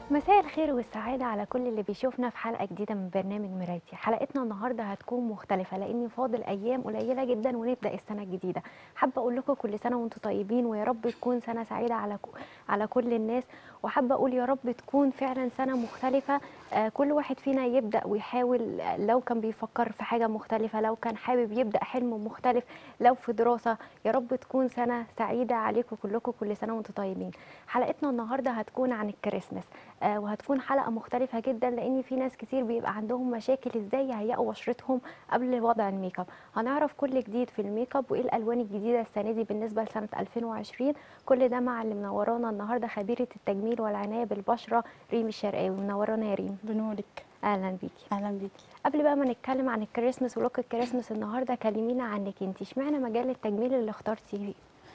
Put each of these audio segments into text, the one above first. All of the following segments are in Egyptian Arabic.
مساء الخير والسعادة على كل اللي بيشوفنا في حلقة جديدة من برنامج مرايتي حلقتنا النهاردة هتكون مختلفة لأن فاضل أيام قليلة جدا ونبدأ السنة الجديدة حابة أقول لكم كل سنة وأنتم طيبين ويا رب تكون سنة سعيدة على ك- على كل الناس وحابة أقول يا رب تكون فعلا سنة مختلفة آه، كل واحد فينا يبدأ ويحاول آه، لو كان بيفكر في حاجة مختلفة لو كان حابب يبدأ حلم مختلف لو في دراسة يا رب تكون سنة سعيدة عليكم كلكم كل سنة وأنتم طيبين حلقتنا النهاردة هتكون عن الكريسماس آه، وهتكون حلقة مختلفة جدا لأن في ناس كتير بيبقى عندهم مشاكل ازاي يهيئوا بشرتهم قبل وضع الميك اب هنعرف كل جديد في الميك اب وايه الألوان الجديدة السنة دي بالنسبة لسنة 2020 كل ده مع اللي منورانا النهاردة خبيرة التجميل والعناية بالبشرة ريم الشرقاوي منورانا يا ريم بنورك أهلا بيكي اهلا بيكي قبل بقى ما نتكلم عن الكريسماس ولوك الكريسماس النهارده كلمينا عنك انت اشمعنى مجال التجميل اللي اخترتيه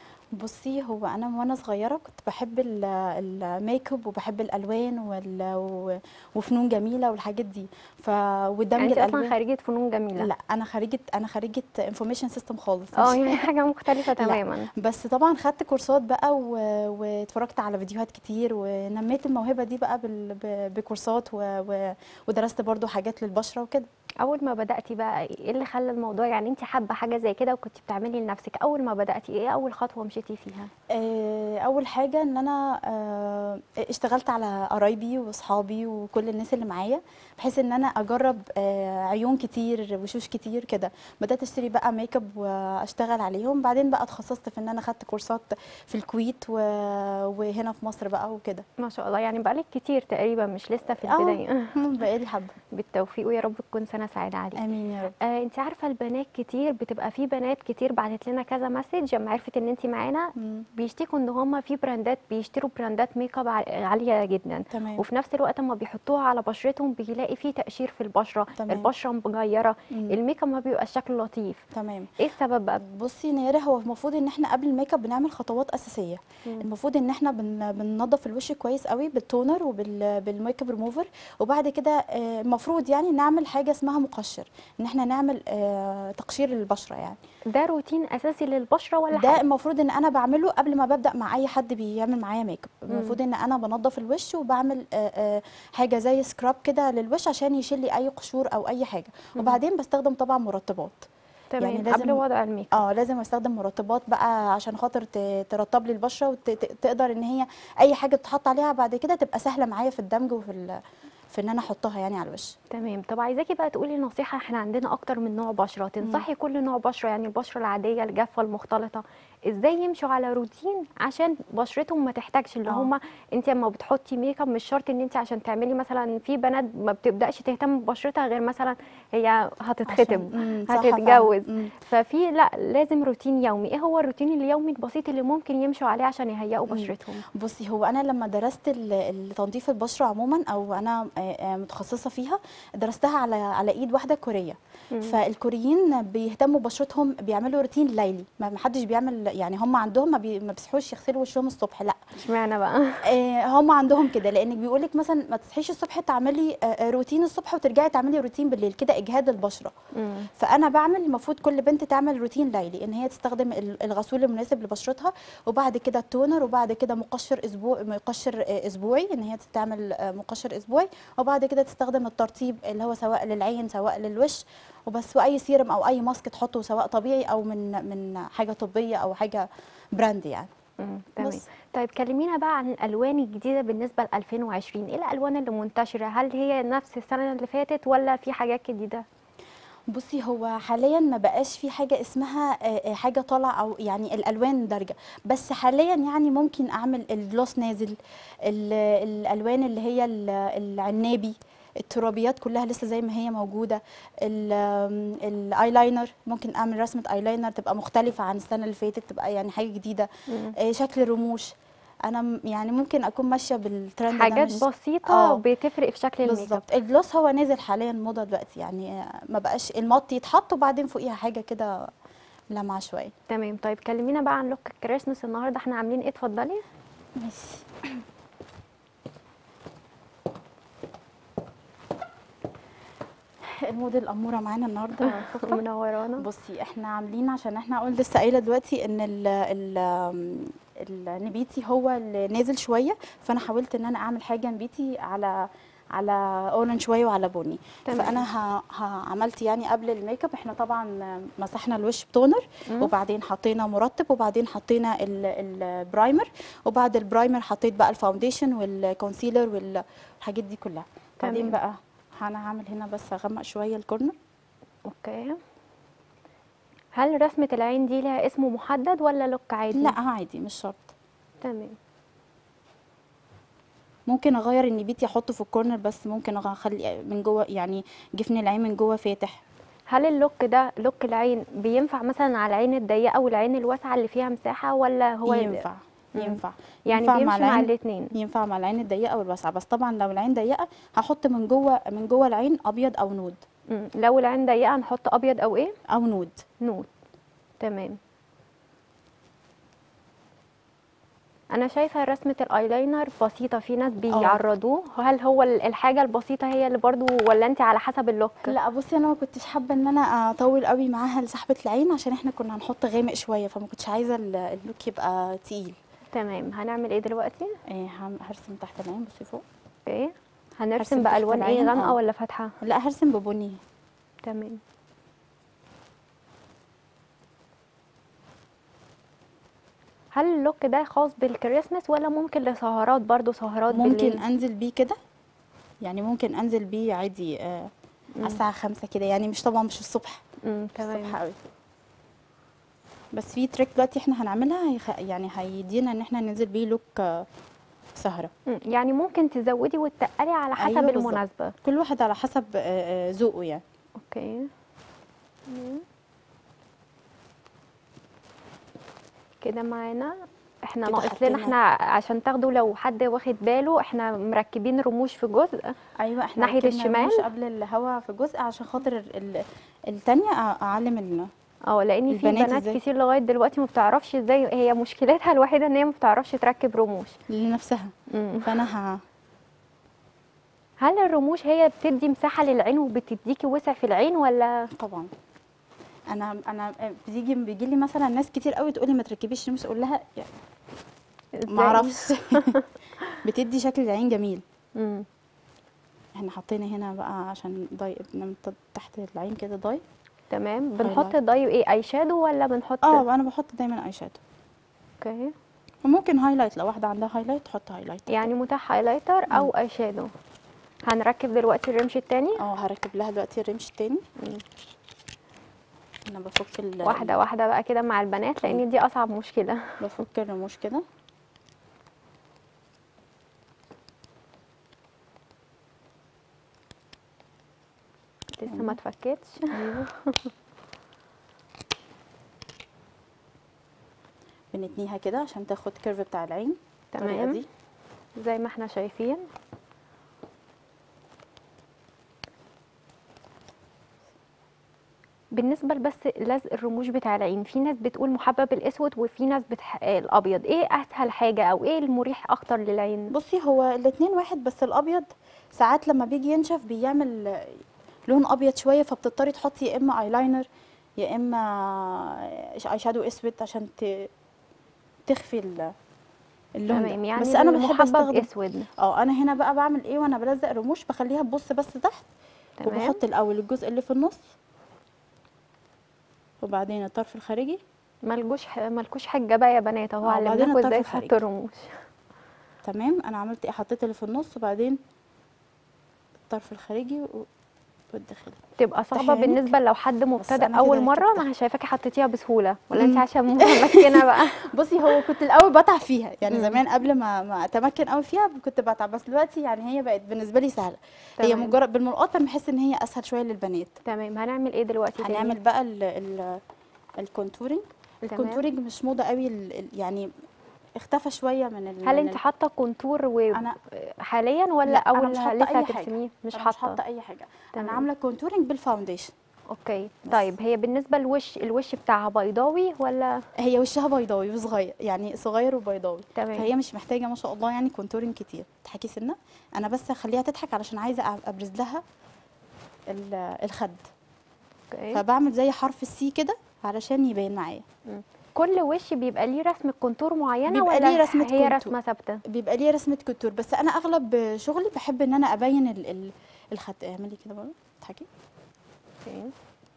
بصي هو انا وانا صغيره كنت بحب ال- الميك اب وبحب الالوان وال... و- وفنون جميله والحاجات دي ف ودمج يعني انت اصلا الالوان خريجة فنون جميلة لا انا خريجه انا خريجه انفورميشن سيستم خالص اه مش- يعني حاجة مختلفة تماما بس طبعا خدت كورسات بقى و... واتفرجت على فيديوهات كتير ونميت الموهبه دي بقى بال... ب... بكورسات و... و... ودرست برضو حاجات للبشره وكده اول ما بداتي بقى ايه اللي خلى الموضوع يعني انت حابه حاجه زي كده وكنت بتعملي لنفسك اول ما بداتي ايه اول خطوه مشيتي فيها آه، اول حاجه ان انا آه، اشتغلت على قرايبي واصحابي وكل الناس اللي معايا بحيث ان انا اجرب آه، عيون كتير وشوش كتير كده بدات اشتري بقى ميك اب واشتغل عليهم بعدين بقى اتخصصت في ان انا خدت كورسات في الكويت و... وهنا في مصر بقى وكده ما شاء الله يعني بقالك كتير تقريبا مش لسه في اه البدايه بقالي حبه بالتوفيق ويا رب تكون سنه سعيده عليك امين يا رب آه انت عارفه البنات كتير بتبقى في بنات كتير بعتت لنا كذا مسج لما عرفت ان انت معانا مم، بيشتكوا ان هم في براندات بيشتروا براندات ميك اب ع- عاليه جدا تمام وفي نفس الوقت اما بيحطوها على بشرتهم بيلاقي فيه تقشير في البشره تمام. البشره مغيره مم، الميك اب ما بيبقى شكله لطيف تمام ايه السبب بقى بصي نيرة هو المفروض ان احنا قبل الميك اب بنعمل خطوات اساسيه مم. المفروض ان احنا بن بننظف الوش كويس قوي بالتونر وبالميك اب ريموفر وبعد كده آه، المفروض يعني نعمل حاجه اسمها مقشر ان احنا نعمل آه، تقشير للبشره يعني ده روتين اساسي للبشره ولا ده حاجة؟ المفروض ان انا بعمله قبل ما ببدا مع اي حد بيعمل معايا ميك اب مم. المفروض ان انا بنظف الوش وبعمل آه، آه، حاجه زي سكراب كده للوش عشان يشيل لي اي قشور او اي حاجه مم. وبعدين بستخدم طبعا مرطبات تمام يعني قبل لازم- وضع الميك اب اه لازم استخدم مرطبات بقى عشان خاطر ت- ترطب لي البشره وتقدر ان هي اي حاجه تتحط عليها بعد كده تبقى سهله معايا في الدمج وفي ال- في ان انا احطها يعني على الوش تمام طب عايزاكي بقى تقولي نصيحه احنا عندنا اكتر من نوع بشره تنصحي كل نوع بشره يعني البشره العاديه الجافه المختلطه ازاي يمشوا على روتين عشان بشرتهم ما تحتاجش اللي آه. هم انت لما بتحطي ميك اب مش شرط ان انت عشان تعملي مثلا في بنات ما بتبداش تهتم ببشرتها غير مثلا هي هتتختم عشان- مم، صح فعلاً. هتتجوز مم. ففي لا لازم روتين يومي ايه هو الروتين اليومي البسيط اللي ممكن يمشوا عليه عشان يهيئوا مم. بشرتهم بصي هو انا لما درست ال- ال- تنظيف البشره عموما او انا آه، آه، متخصصه فيها درستها على على ايد واحده كوريه مم. فالكوريين بيهتموا ببشرتهم بيعملوا روتين ليلي ما حدش بيعمل يعني هم عندهم ما, بي ما بيصحوش يغسلوا وشهم الصبح لا اشمعنى بقى آه، هم عندهم كده لانك بيقول لك مثلا ما تصحيش الصبح تعملي آه، آه، روتين الصبح وترجعي تعملي روتين بالليل كده اجهاد البشره مم. فانا بعمل المفروض كل بنت تعمل روتين ليلي ان هي تستخدم ال- الغسول المناسب لبشرتها وبعد كده التونر وبعد كده مقشر اسبوع مقشر آه، اسبوعي ان هي تعمل آه، مقشر اسبوعي وبعد كده تستخدم الترطيب اللي هو سواء للعين سواء للوش وبس واي سيرم او اي ماسك تحطه سواء طبيعي او من من حاجه طبيه او حاجه براند يعني مم. تمام بس. طيب كلمينا بقى عن الالوان الجديده بالنسبه ل 2020 ايه الالوان اللي منتشره هل هي نفس السنه اللي فاتت ولا في حاجات جديده بصي هو حاليا ما بقاش في حاجه اسمها آه، آه، حاجه طالعه او يعني الالوان دارجه بس حاليا يعني ممكن اعمل الجلوس نازل ال- الالوان اللي هي ال- العنابي الترابيات كلها لسه زي ما هي موجوده ال- آم، الايلاينر ممكن اعمل رسمه ايلاينر تبقى مختلفه عن السنه اللي فاتت تبقى يعني حاجه جديده مم. آه، شكل الرموش انا م- يعني ممكن اكون ماشيه بالترند ده حاجات مش- بسيطه آه. بتفرق في شكل الميك اب بالظبط الجلوس هو نازل حاليا موضه دلوقتي يعني ما بقاش المط يتحط وبعدين فوقيها حاجه كده لمعه شويه تمام طيب كلمينا بقى عن لوك الكريسماس النهارده احنا عاملين ايه اتفضلي ماشي الموديل الاموره معانا النهارده صدفة. منورانا بصي احنا عاملين عشان احنا قلت لسه قايله دلوقتي ان ال ال النبيتي هو اللي نازل شويه فانا حاولت ان انا اعمل حاجه نبيتي على على اورنج شويه وعلى بني تمام. فانا ه... ه... عملت يعني قبل الميك اب احنا طبعا مسحنا الوش بتونر مم. وبعدين حطينا مرطب وبعدين حطينا ال... البرايمر وبعد البرايمر حطيت بقى الفاونديشن والكونسيلر والحاجات دي كلها بعدين تمام. بقى انا هعمل هنا بس اغمق شويه الكورنر اوكي هل رسمة العين دي لها اسم محدد ولا لوك عادي لا عادي مش شرط تمام ممكن اغير النبيتي احطه في الكورنر بس ممكن اخلي من جوه يعني جفن العين من جوه فاتح هل اللوك ده لوك العين بينفع مثلا على العين الضيقة والعين الواسعة اللي فيها مساحة ولا هو ينفع مم. ينفع يعني ينفع بيمشي مع العين- الاتنين ينفع مع العين الضيقه والواسعه بس طبعا لو العين ضيقه هحط من جوه من جوه العين ابيض او نود مم. لو العين ضيقة نحط ابيض او ايه او نود نود تمام انا شايفه رسمه الايلاينر بسيطه في ناس بيعرضوه هل هو ال- الحاجه البسيطه هي اللي برضو ولا انت على حسب اللوك لا بصي انا ما كنتش حابه ان انا اطول قوي معاها لسحبه العين عشان احنا كنا هنحط غامق شويه فما كنتش عايزه ال- اللوك يبقى تقيل تمام هنعمل ايه دلوقتي إيه هم- هرسم تحت العين بصي فوق اوكي هرسم هنرسم تحت بالوان ايه العين، غامقه آه. ولا فاتحه لا هرسم ببني تمام هل اللوك ده خاص بالكريسماس ولا ممكن لسهرات برضو سهرات ممكن بالليل انزل بيه كده يعني ممكن انزل بيه عادي آه على الساعه خمسة كده يعني مش طبعا مش الصبح امم مش الصبح تمام قوي بس في تريك دلوقتي احنا هنعملها هيخ... يعني هيدينا ان احنا ننزل بيه لوك آه، سهره مم. يعني ممكن تزودي وتقلي على حسب أيوة بالظبط. المناسبه كل واحد على حسب آه، آه، ذوقه يعني اوكي مم. كده معانا احنا كده ناقص لنا حطينا- احنا عشان تاخدوا لو حد واخد باله احنا مركبين رموش في جزء ايوه احنا ناحية ركبنا الشمال؟ الرموش قبل الهوا في جزء عشان خاطر ال... ال... التانية أع- اعلم ال... اه لان في البنات بنات إزاي؟ كتير لغايه دلوقتي ما بتعرفش ازاي هي مشكلتها الوحيده ان هي ما بتعرفش تركب رموش لنفسها مم. فانا ه... هل الرموش هي بتدي مساحه للعين وبتديكي وسع في العين ولا طبعا انا انا بيجي بيجي لي مثلا ناس كتير قوي تقول لي ما تركبيش رموش اقول لها يعني ازاي ما اعرفش بتدي شكل العين جميل مم. احنا حطينا هنا بقى عشان ضاي من تحت العين كده ضاي تمام بنحط هايلايت. ضي ايه اي شادو ولا بنحط اه انا بحط دايما اي شادو اوكي وممكن هايلايت لو واحده عندها هايلايت تحط هايلايت يعني متاح هايلايتر او اي شادو هنركب دلوقتي الرمش التاني اه هركب لها دلوقتي الرمش التاني مم. انا بفك ال... واحده واحده بقى كده مع البنات لان دي اصعب مشكله بفك الرموش كده لسه ما اتفكتش ايوه بنتنيها كده عشان تاخد كيرف بتاع العين الطريقة تمام دي زي ما احنا شايفين بالنسبه بس لزق الرموش بتاع العين في ناس بتقول محبب الاسود وفي ناس بتح... الابيض ايه اسهل حاجه او ايه المريح اكتر للعين بصي هو الاتنين واحد بس الابيض ساعات لما بيجي ينشف بيعمل لون ابيض شويه فبتضطري تحطي يا اما ايلاينر يا اما اي شادو اسود عشان ت... تخفي ال- اللون تمام ده. يعني بس انا بحب المحبب استخدم اسود اه انا هنا بقى بعمل ايه وانا بلزق رموش بخليها تبص بس تحت تمام وبحط الاول الجزء اللي في النص وبعدين الطرف الخارجي ملجوش ح... ملكوش حاجه بقى يا بنات اهو اه، بعدين علمناكم الطرف ازاي الخارجي. تحطوا الرموش تمام انا عملت ايه حطيت اللي في النص وبعدين الطرف الخارجي و- والداخلي تبقى صعبه عينك. بالنسبه لو حد مبتدئ أنا اول كده مره ركبتها. ما شايفاكي حطيتيها بسهوله ولا انت مم. عشان متمكنه بقى بصي هو كنت الاول بتعب فيها يعني مم. زمان قبل ما ما اتمكن قوي فيها كنت بتعب بس دلوقتي يعني هي بقت بالنسبه لي سهله هي تمام. مجرد بالملقاط انا بحس ان هي اسهل شويه للبنات تمام هنعمل ايه دلوقتي تاني؟ هنعمل بقى ال ال الكونتورنج تمام. الكونتورنج مش موضه قوي ال- ال- يعني اختفى شويه من ال هل من انت ال- حاطه كونتور و... أنا- حاليا ولا لا، أنا اول مش حاطة لسه أي حاجة. هترسميه مش أنا حاطه مش حاطه اي حاجه تمام. انا عامله كونتورنج بالفاونديشن اوكي بس. طيب هي بالنسبه للوش الوش بتاعها بيضاوي ولا هي وشها بيضاوي وصغير يعني صغير وبيضاوي تمام. فهي مش محتاجه ما شاء الله يعني كونتورنج كتير تضحكي سنه انا بس هخليها تضحك علشان عايزه أع- ابرز لها ال- الخد اوكي فبعمل زي حرف السي كده علشان يبان معايا كل وش بيبقى ليه رسمه كونتور معينه بيبقى ولا ليه رسمة هي كونتور. رسمه ثابته بيبقى ليه رسمه كونتور بس انا اغلب شغلي بحب ان انا ابين ال ال الخط اعملي كده بقى اضحكي اوكي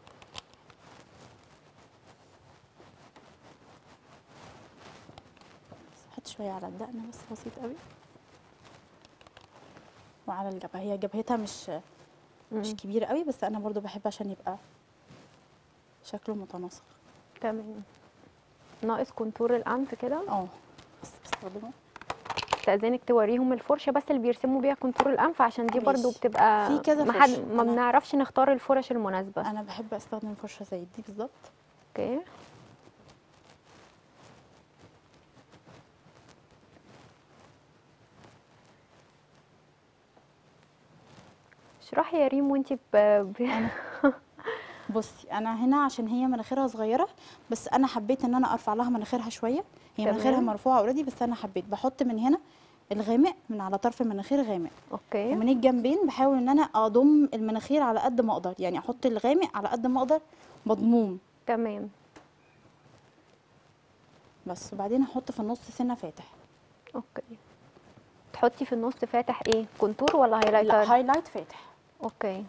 حط شويه على الدقن بس بسيط قوي وعلى الجبهه هي جبهتها مش مش مم. كبيره قوي بس انا برضو بحب عشان يبقى شكله متناسق تمام ناقص كونتور الانف كده اه بس بستخدمه استاذنك توريهم الفرشه بس اللي بيرسموا بيها كونتور الانف عشان دي برضو ماشي. بتبقى في كذا ما حد فرشة. ما أنا- بنعرفش نختار الفرش المناسبه انا بحب استخدم فرشه زي دي بالظبط اوكي اشرحي يا ريم وانتي ب... ب... بصي انا هنا عشان هي مناخيرها صغيره بس انا حبيت ان انا ارفع لها مناخيرها شويه هي تمام. مناخيرها مرفوعه اوريدي بس انا حبيت بحط من هنا الغامق من على طرف المناخير غامق اوكي ومن الجنبين بحاول ان انا اضم المناخير على قد ما اقدر يعني احط الغامق على قد ما اقدر مضموم تمام بس وبعدين احط في النص سنه فاتح اوكي تحطي في النص فاتح ايه كونتور ولا لا هايلايتر هايلايت فاتح اوكي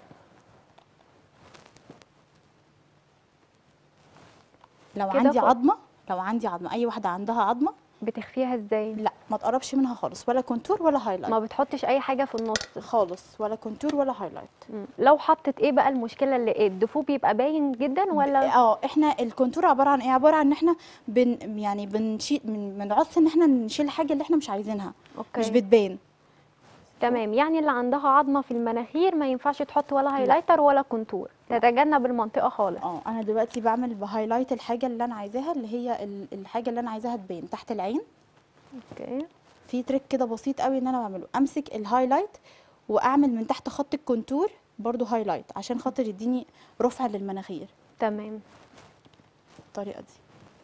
لو كده عندي فوق. عظمه لو عندي عظمه اي واحده عندها عظمه بتخفيها ازاي لا ما تقربش منها خالص ولا كونتور ولا هايلايت ما بتحطش اي حاجه في النص خالص ولا كونتور ولا هايلايت مم. لو حطت ايه بقى المشكله اللي ايه الدفو بيبقى باين جدا ولا اه احنا الكونتور عباره عن ايه عباره عن ان احنا بن يعني بنشيل من بنعوز ان احنا نشيل الحاجه اللي احنا مش عايزينها اوكي مش بتبان تمام يعني اللي عندها عظمه في المناخير ما ينفعش تحط ولا هايلايتر ولا كونتور تتجنب المنطقه خالص اه انا دلوقتي بعمل بهايلايت الحاجه اللي انا عايزاها اللي هي ال- الحاجه اللي انا عايزاها تبان تحت العين اوكي في تريك كده بسيط قوي ان انا بعمله امسك الهايلايت واعمل من تحت خط الكونتور برضو هايلايت عشان خاطر يديني رفع للمناخير تمام بالطريقه دي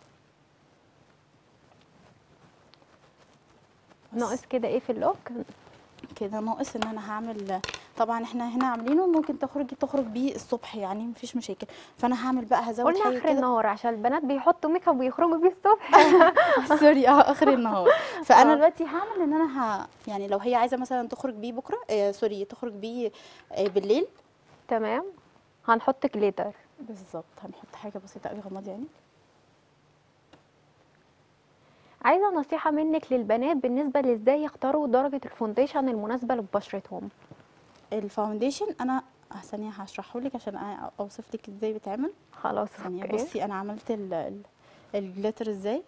بس. ناقص كده ايه في اللوك كده ناقص ان انا هعمل طبعا احنا هنا عاملينه ممكن تخرجي تخرج بيه الصبح يعني مفيش مشاكل فانا هعمل بقى هزود قلنا حاجه اخر كده النهار عشان البنات بيحطوا ميك اب ويخرجوا بيه الصبح سوري اه اخر النهار فانا آه. دلوقتي هعمل ان انا ه... يعني لو هي عايزه مثلا تخرج بيه بكره آه سوري تخرج بيه آه بالليل تمام هنحط جليتر بالظبط هنحط حاجه بسيطه قوي غمضي عينك عايزه نصيحه منك للبنات بالنسبه لازاي يختاروا درجه الفونديشن المناسبه لبشرتهم الفاونديشن انا آه، ثانيه هشرحه لك عشان أ- اوصف لك ازاي بيتعمل خلاص ثانيه اوكي بصي انا عملت ال... ال... الجليتر ازاي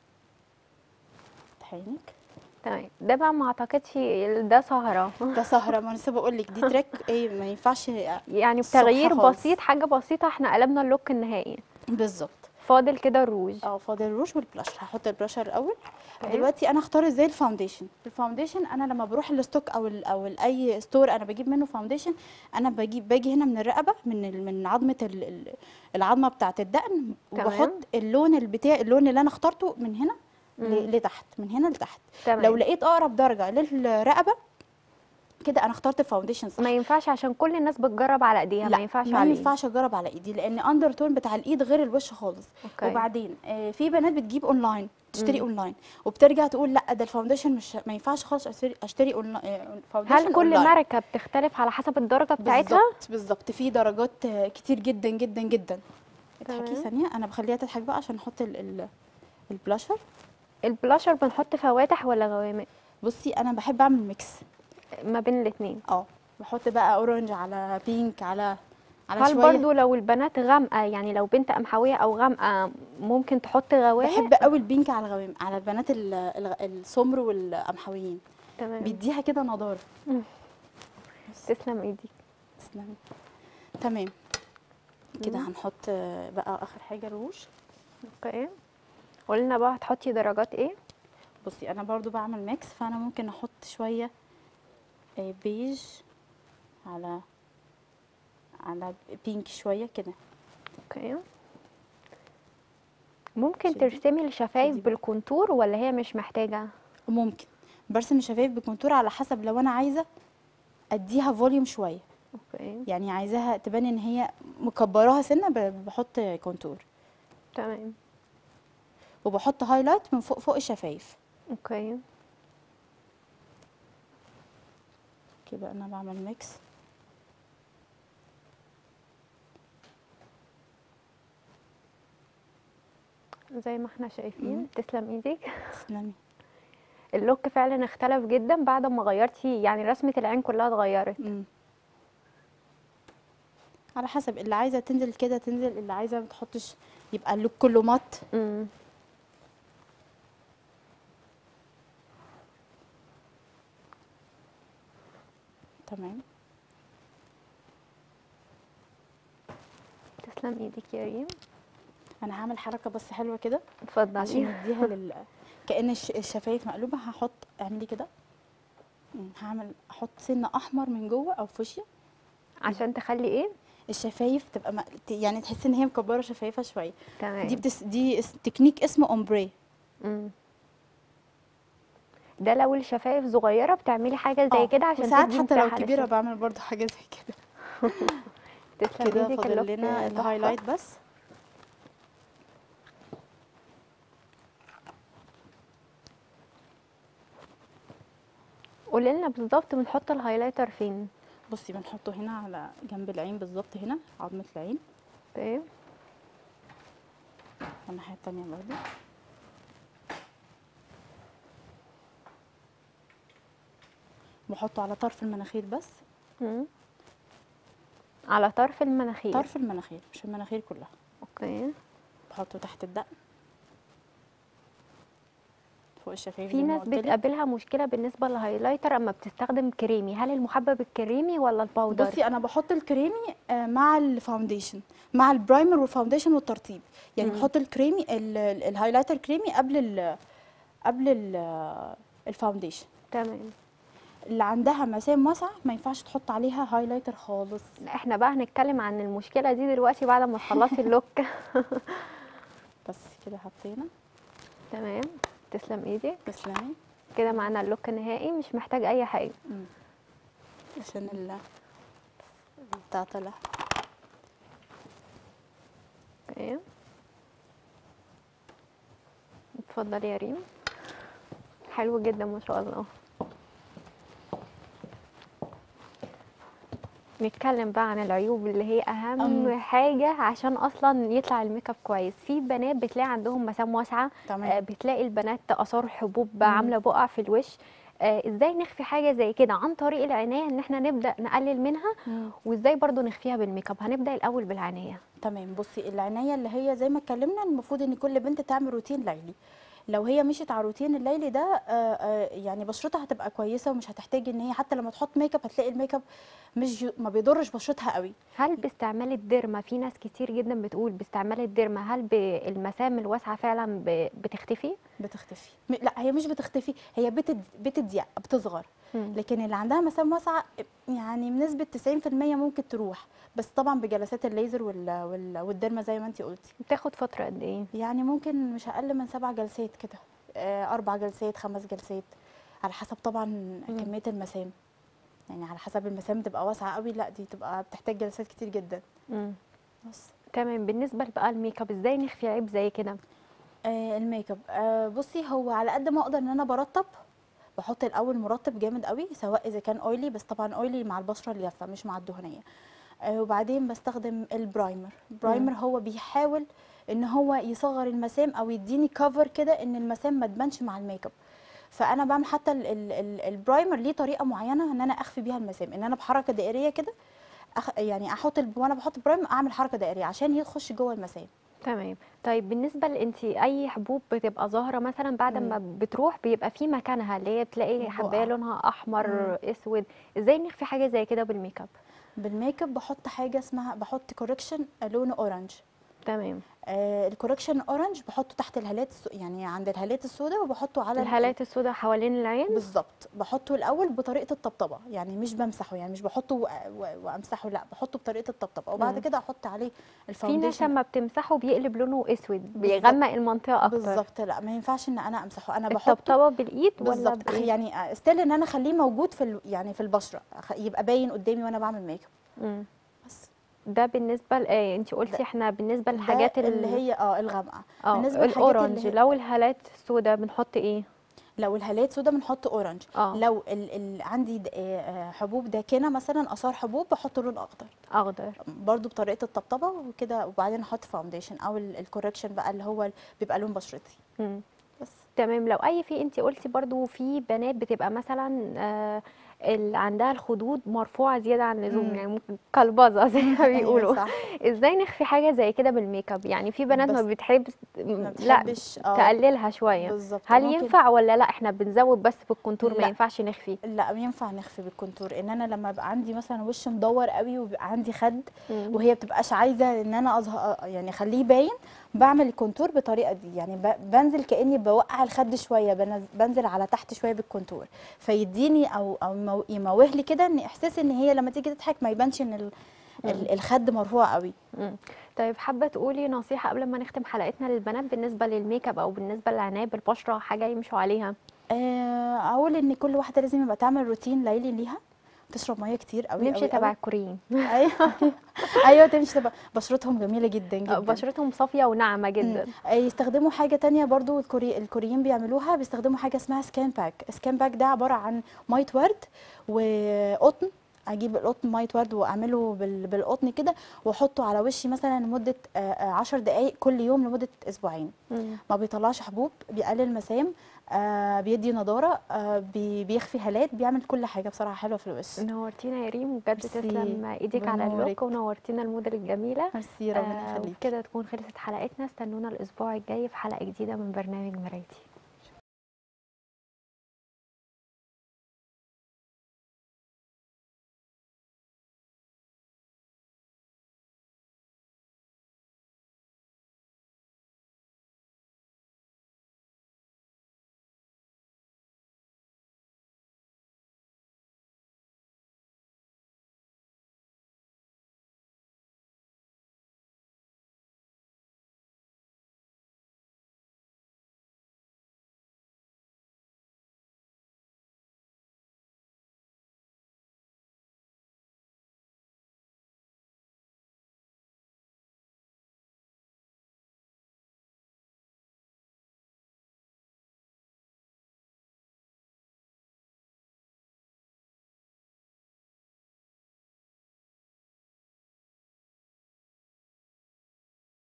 عينك تمام ده بقى ما اعتقدش ده سهره ده سهره ما أنا لسه بقول لك دي تريك ايه ما ينفعش يعني الصبح بتغيير خالص. بسيط حاجه بسيطه احنا قلبنا اللوك النهائي بالظبط فاضل كده الروج اه فاضل الروج والبلاشر هحط البلاشر الاول تمام. دلوقتي انا اختار ازاي الفاونديشن الفاونديشن انا لما بروح الستوك او ال او ال اي ستور انا بجيب منه فاونديشن انا بجيب باجي هنا من الرقبه من ال من عظمه ال ال العظمه بتاعه الدقن تمام. وبحط اللون البتاع اللون اللي انا اخترته من هنا مم. ل- لتحت من هنا لتحت تمام لو لقيت اقرب درجه للرقبه كده انا اخترت الفاونديشن صح ما ينفعش عشان كل الناس بتجرب على ايديها لا ما ينفعش ما عليه ينفعش اجرب على ايدي لان اندر تون بتاع الايد غير الوش خالص اوكي وبعدين آه، في بنات بتجيب اونلاين تشتري مم. اونلاين وبترجع تقول لا ده الفاونديشن مش ما ينفعش خالص اشتري اشتري أونلا- آه، فاونديشن هل كل أونلاين. ماركه بتختلف على حسب الدرجه بتاعتها بالظبط بالظبط في درجات آه، كتير جدا جدا جدا اضحكي تمام. ثانيه انا بخليها تضحك بقى عشان احط ال ال البلاشر البلاشر بنحط فواتح ولا غوامق بصي انا بحب اعمل ميكس ما بين الاثنين اه بحط بقى اورنج على بينك على على هل شويه برضو لو البنات غامقه يعني لو بنت قمحويه او غامقه ممكن تحط غوامق بحب قوي البينك على الغوامق على البنات ال- ال- السمر والقمحويين تمام بيديها كده نضاره مم. بس. تسلم ايديك تسلمي تمام كده مم. هنحط آه، بقى اخر حاجه روج اوكي قلنا بقى هتحطي درجات ايه بصي انا برضو بعمل ميكس فانا ممكن احط شويه آه، بيج على على بينك شويه كده اوكي ممكن شدي. ترسمي الشفايف شدي بقى. بالكونتور ولا هي مش محتاجه وممكن برسم الشفايف بكونتور على حسب لو انا عايزه اديها فوليوم شويه اوكي يعني عايزاها تبان ان هي مكبراها سنه ب- بحط كونتور تمام وبحط هايلايت من فوق فوق الشفايف اوكي كده انا بعمل ميكس زي ما احنا شايفين تسلم ايدك تسلمي اللوك فعلا اختلف جدا بعد ما غيرتي يعني رسمة العين كلها اتغيرت مم. على حسب اللي عايزه تنزل كده تنزل اللي عايزه ما تحطش يبقى اللوك كله مات امم تمام تسلم ايدك يا ريم انا هعمل حركه بس حلوه كده اتفضلي عشان نديها لل كأن الش- الشفايف مقلوبه هحط اعملي كده مم، هعمل احط سنه احمر من جوه او فوشيا عشان تخلي ايه الشفايف تبقى م... ت- يعني تحس ان هي مكبره شفايفها شويه تمام دي بتس... دي اس- تكنيك اسمه اومبري مم. ده لو الشفايف صغيرة بتعملي حاجة زي آه، كده عشان وساعات تدي حتى لو مساحة كبيره للشفايف. بعمل برضو حاجه زي كده تسلم كده ايدك فاضل اللوك لنا تحفة. الهايلايت بس قولي لنا بالظبط بنحط الهايلايتر فين بصي بنحطه هنا على جنب العين بالظبط هنا عظمه العين طيب والناحيه التانيه برضو بحطه على طرف المناخير بس مم. على طرف المناخير طرف المناخير مش المناخير كلها اوكي بحطه تحت الدقن فوق الشفايف في زي ما ناس قلت لك. بتقابلها مشكلة بالنسبة للهايلايتر اما بتستخدم كريمي هل المحبب الكريمي ولا الباودر بصي انا بحط الكريمي آه، مع الفاونديشن مع البرايمر والفاونديشن والترطيب يعني مم. بحط الكريمي ال- ال- الهايلايتر كريمي قبل ال قبل ال- الفاونديشن تمام اللي عندها مسام واسعه ما ينفعش تحط عليها هايلايتر خالص احنا بقى هنتكلم عن المشكلة دي دلوقتي بعد ما تخلصي اللوك بس كده حطينا تمام تسلم ايدك تسلمي كده معانا اللوك النهائي مش محتاج اي حاجة مم. عشان ال بتاع طلع اوكي اتفضلي يا ريم حلو جدا ما شاء الله نتكلم بقى عن العيوب اللي هي اهم أم. حاجه عشان اصلا يطلع الميك اب كويس في بنات بتلاقي عندهم مسام واسعه آه، تمام بتلاقي البنات اثار حبوب مم. عامله بقع في الوش آه، ازاي نخفي حاجه زي كده عن طريق العنايه ان احنا نبدا نقلل منها مم. وازاي برضو نخفيها بالميك اب هنبدا الاول بالعنايه تمام بصي العنايه اللي هي زي ما اتكلمنا المفروض ان كل بنت تعمل روتين ليلي لو هي مشيت على الروتين الليلي ده آه، آه، يعني بشرتها هتبقى كويسه ومش هتحتاج ان هي حتى لما تحط ميك اب هتلاقي الميك اب مش ي- ما بيضرش بشرتها قوي هل باستعمال الديرما في ناس كتير جدا بتقول باستعمال الديرما هل بالمسام الواسعه فعلا ب- بتختفي بتختفي م- لا هي مش بتختفي هي بتد... بتضيق بتصغر لكن اللي عندها مسام واسعه يعني بنسبه 90% ممكن تروح بس طبعا بجلسات الليزر وال... وال... والديرما زي ما انت قلتي بتاخد فتره قد ايه يعني ممكن مش اقل من سبع جلسات كده آه، اربع جلسات خمس جلسات على حسب طبعا مم. كميه المسام يعني على حسب المسام تبقى واسعه قوي لا دي تبقى بتحتاج جلسات كتير جدا مم. بس تمام بالنسبه بقى الميك اب ازاي نخفي عيب زي كده آه الميك اب آه بصي هو على قد ما اقدر ان انا برطب بحط الاول مرطب جامد قوي سواء اذا كان اويلي بس طبعا اويلي مع البشره الجافه مش مع الدهنيه آه وبعدين بستخدم البرايمر البرايمر هو بيحاول ان هو يصغر المسام او يديني كفر كده ان المسام ما تبانش مع الميك اب فانا بعمل حتى ال ال ال البرايمر ليه طريقه معينه ان انا اخفي بيها المسام ان انا بحركه دائريه كده أخ يعني احط ال- وانا بحط برايمر اعمل حركه دائريه عشان يخش جوه المسام تمام طيب بالنسبه لانتي اي حبوب بتبقى ظاهره مثلا بعد ما بتروح بيبقى في مكانها اللي هي تلاقي بقع. حبايه لونها احمر اسود ازاي نخفي حاجه زي كده بالميك اب بالميك اب بحط حاجه اسمها بحط كوركشن لونه اورنج تمام آه الكوركشن اورنج بحطه تحت الهالات السو... يعني عند الهالات السوداء وبحطه على ال- الهالات السوداء حوالين العين بالظبط بحطه الاول بطريقه الطبطبه يعني مش بمسحه يعني مش بحطه و... و... وامسحه لا بحطه بطريقه الطبطبه وبعد مم. كده احط عليه في ناس الفاونديشن لما بتمسحه بيقلب لونه اسود بالظبط. بيغمق المنطقه اكتر بالظبط لا ما ينفعش ان انا امسحه انا بحطه الطبطبه بالايد ولا بالظبط بإيه؟ يعني ستيل ان انا اخليه موجود في ال... يعني في البشره أخ- يبقى باين قدامي وانا بعمل ميك اب مم. بس ده بالنسبه ل... آه انت قلتي احنا بالنسبه للحاجات ده ال- اللي هي اه الغامقه اه بالنسبه للحاجات الاورنج اللي هي لو الهالات السوداء بنحط ايه لو الهالات سودا بنحط اورنج اه لو ال ال عندي د- آه، آه، حبوب داكنه مثلا اثار حبوب بحط لون اخضر اخضر برضو بطريقه الطبطبه وكده وبعدين احط فاونديشن او الكوركشن بقى اللي هو بيبقى لون بشرتي مم. بس تمام لو اي في انت قلتي برضو في بنات بتبقى مثلا آه اللي عندها الخدود مرفوعه زياده عن اللزوم مم. يعني ممكن كلبظه زي ما ايوه بيقولوا صح ازاي نخفي حاجه زي كده بالميك اب يعني في بنات ما بس بتحب ما لا بتحبش اه تقللها شويه بالظبط هل ممكن ينفع ولا لا احنا بنزود بس بالكونتور ما لا ينفعش نخفي لا ينفع نخفي بالكونتور ان انا لما يبقى عندي مثلا وش مدور قوي وبيبقى عندي خد مم. وهي بتبقاش عايزه ان انا اظهر يعني اخليه باين بعمل الكونتور بالطريقه دي يعني ب- بنزل كاني بوقع الخد شويه بنز- بنزل على تحت شويه بالكونتور فيديني او او يمو- يموه لي كده ان احساس ان هي لما تيجي تضحك ما يبانش ان ال- مم. ال- الخد مرفوع قوي مم. طيب حابه تقولي نصيحه قبل ما نختم حلقتنا للبنات بالنسبه للميك اب او بالنسبه للعنايه بالبشره حاجه يمشوا عليها آه، اقول ان كل واحده لازم يبقى تعمل روتين ليلي ليها تشرب ميه كتير قوي نمشي قوي تبع قوي الكوريين ايوه ايوه تمشي تبقى بشرتهم جميله جدا آه، جدا بشرتهم صافيه وناعمه مم. جدا آه، يستخدموا حاجة تانية برضو الكوري... الكوريين بيعملوها بيستخدموا حاجة اسمها سكان باك سكان باك ده عبارة عن مية ورد وقطن اجيب القطن مية ورد واعمله بال... بالقطن كده واحطه على وشي مثلا لمدة آه، آه، عشر دقايق كل يوم لمدة اسبوعين مم. ما بيطلعش حبوب بيقلل مسام آه بيدي نضارة آه بي... بيخفي هالات بيعمل كل حاجة بصراحة حلوة في الوش نورتينا يا ريم وبجد ميرسي تسلم ايديك على اللوك بنورك ونورتينا الموديل الجميله ميرسي ربنا آه يخليك وبكده تكون خلصت حلقتنا استنونا الاسبوع الجاي في حلقه جديده من برنامج مرايتي